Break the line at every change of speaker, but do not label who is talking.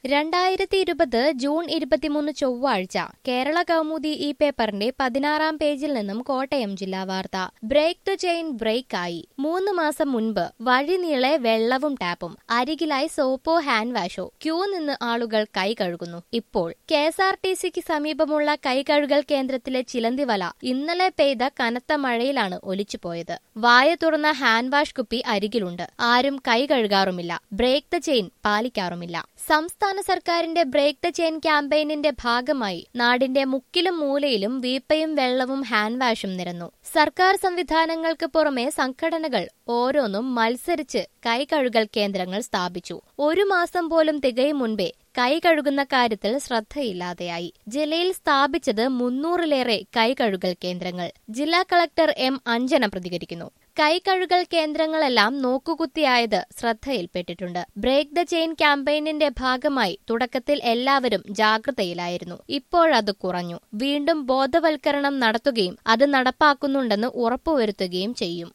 രണ്ടായിരത്തി ഇരുപത് ജൂൺ ഇരുപത്തിമൂന്ന് ചൊവ്വാഴ്ച കേരള കൗമുദി ഈ പേപ്പറിന്റെ പതിനാറാം പേജിൽ നിന്നും കോട്ടയം ജില്ലാ വാർത്ത ബ്രേക്ക് ദ ചെയിൻ ബ്രേക്ക് ആയി മൂന്ന് മാസം മുൻപ് വഴി നീളെ വെള്ളവും ടാപ്പും അരികിലായി സോപ്പോ ഹാൻഡ് വാഷോ ക്യൂ നിന്ന് ആളുകൾ കൈ കഴുകുന്നു ഇപ്പോൾ കെ എസ് ആർ ടി സിക്ക് സമീപമുള്ള കൈ കഴുകൽ കേന്ദ്രത്തിലെ ചിലന്തിവല ഇന്നലെ പെയ്ത കനത്ത മഴയിലാണ് ഒലിച്ചുപോയത് വായ തുറന്ന ഹാൻഡ് വാഷ് കുപ്പി അരികിലുണ്ട് ആരും കൈ കഴുകാറുമില്ല ബ്രേക്ക് ദ ചെയിൻ പാലിക്കാറുമില്ല സംസ്ഥാന സർക്കാരിന്റെ ബ്രേക്ക് ദ ചെയിൻ ക്യാമ്പയിനിന്റെ ഭാഗമായി നാടിന്റെ മുക്കിലും മൂലയിലും വീപ്പയും വെള്ളവും ഹാൻഡ് വാഷും നിരന്നു സർക്കാർ സംവിധാനങ്ങൾക്ക് പുറമെ സംഘടനകൾ ഓരോന്നും മത്സരിച്ച് കൈ കഴുകൽ കേന്ദ്രങ്ങൾ സ്ഥാപിച്ചു ഒരു മാസം പോലും തികയും മുൻപേ കൈ കഴുകുന്ന കാര്യത്തിൽ ശ്രദ്ധയില്ലാതെയായി ജില്ലയിൽ സ്ഥാപിച്ചത് മുന്നൂറിലേറെ കൈ കഴുകൽ കേന്ദ്രങ്ങൾ ജില്ലാ കളക്ടർ എം അഞ്ജന പ്രതികരിക്കുന്നു കൈ കഴുകൽ കേന്ദ്രങ്ങളെല്ലാം നോക്കുകുത്തിയായത് ശ്രദ്ധയിൽപ്പെട്ടിട്ടുണ്ട് ബ്രേക്ക് ദ ചെയിൻ ക്യാമ്പയിനിന്റെ ഭാഗമായി തുടക്കത്തിൽ എല്ലാവരും ജാഗ്രതയിലായിരുന്നു ഇപ്പോഴത് കുറഞ്ഞു വീണ്ടും ബോധവൽക്കരണം നടത്തുകയും അത് നടപ്പാക്കുന്നുണ്ടെന്ന് ഉറപ്പുവരുത്തുകയും ചെയ്യും